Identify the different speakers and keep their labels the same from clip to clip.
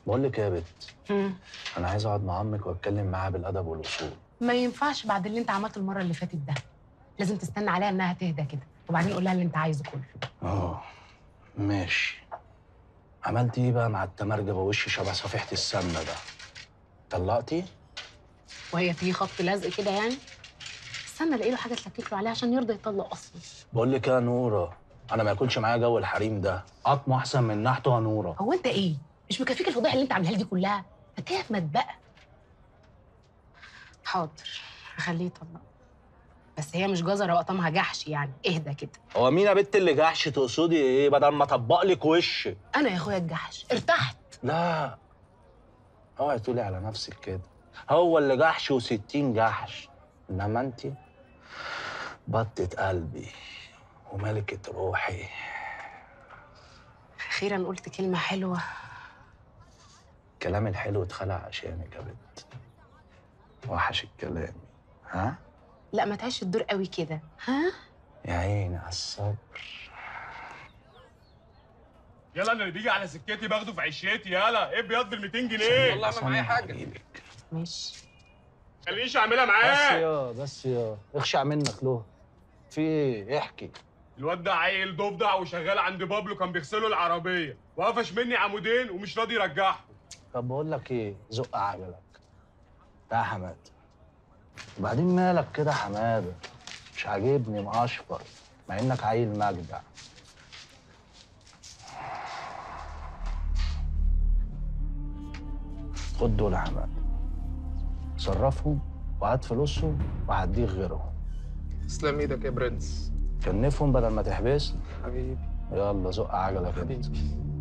Speaker 1: بقول لك إيه يا بت انا عايز اقعد مع امك واتكلم معاها بالادب والاصول
Speaker 2: ما ينفعش بعد اللي انت عملته المره اللي فاتت ده لازم تستنى عليها انها تهدى كده وبعدين قول لها اللي انت عايزه كله
Speaker 1: اه ماشي عملت ايه بقى مع التمرجبه وش شبه صفيحه السمنه ده طلقتي
Speaker 2: وهي في خط لزق كده يعني استنى الاقي له حاجه تلكك له عليها عشان يرضى يطلق اصلا
Speaker 1: بقول لك إيه يا نوره انا ما يكونش معايا جو الحريم ده قطمه احسن من نحته يا نوره
Speaker 2: هو انت ايه مش مكفيك الفضيحه اللي انت عاملها لي دي كلها ما تهمت بقى حاضر هخليه يطلق بس هي مش جزره وقطمها جحش يعني اهدى كده
Speaker 1: هو مين يا بت اللي جحش تقصدي ايه بدل ما اطبق لك وش
Speaker 2: انا يا اخويا الجحش ارتحت
Speaker 1: لا اوعي تقولي على نفسك كده هو اللي جحش وستين جحش انما انت بطة قلبي وملكة روحي
Speaker 2: اخيرا قلت كلمه حلوه
Speaker 1: الكلام الحلو اتخلق عشانك يا بت وحش الكلام ها
Speaker 2: لا ما تعيش الدور قوي كده ها
Speaker 1: يا عيني على الصبر
Speaker 3: يلا انا اللي بيجي على سكتي باخده في عشيتي يلا ايه بياض بال 200 جنيه
Speaker 4: والله ما معايا حاجه
Speaker 1: هجيلك.
Speaker 2: ماشي
Speaker 3: خلينيش اعملها
Speaker 1: بس
Speaker 3: معاه
Speaker 1: يا بس يا اخشع منك له في ايه احكي
Speaker 3: الواد ده عيل ضفدع وشغال عند بابلو كان بيغسله العربيه وقفش مني عمودين ومش راضي يرجعهم
Speaker 1: طب بقول لك ايه زق عجلك ده يا حماده وبعدين مالك كده يا حماده مش عاجبني مقشفر مع انك عيل مجدع خد دول يا حماده صرفهم وهات فلوسهم وهديك غيرهم
Speaker 4: تسلم ايدك يا برنس
Speaker 1: كنفهم بدل ما تحبسني
Speaker 4: حبيبي
Speaker 1: يلا زق عجلك انت
Speaker 4: حبيبي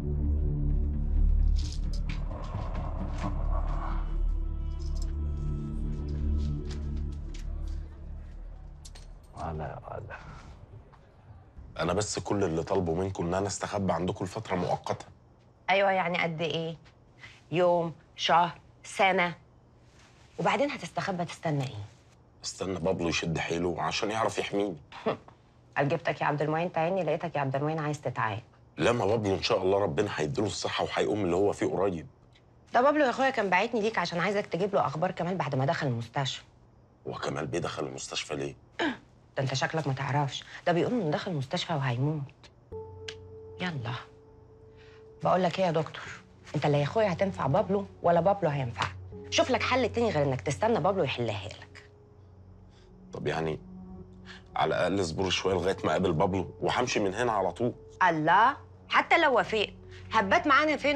Speaker 1: ولا ولا
Speaker 5: انا بس كل اللي طالبه منكم ان انا استخبى عندكم لفتره مؤقته
Speaker 6: ايوه يعني قد ايه يوم شهر سنه وبعدين هتستخبى تستنى ايه
Speaker 5: استنى بابلو يشد حيله عشان يعرف يحميني
Speaker 6: قال جبتك يا عبد المعين تعيني لقيتك يا عبد المعين عايز تتعين
Speaker 5: لما بابلو ان شاء الله ربنا هيديله الصحه وهيقوم اللي هو فيه قريب
Speaker 6: ده بابلو يا اخويا كان باعتني ليك عشان عايزك تجيب له اخبار كمال بعد ما دخل المستشفى
Speaker 5: هو كمال بيه دخل المستشفى ليه
Speaker 6: ده انت شكلك ما تعرفش ده بيقولوا انه دخل المستشفى وهيموت يلا بقول لك ايه يا دكتور انت لا يا اخويا هتنفع بابلو ولا بابلو هينفعك شوف لك حل تاني غير انك تستنى بابلو يحلها لك
Speaker 5: طب يعني على الاقل اصبروا شويه لغايه ما اقابل بابلو وهمشي من هنا على طول
Speaker 6: الله حتى لو وافقت هبات معانا فين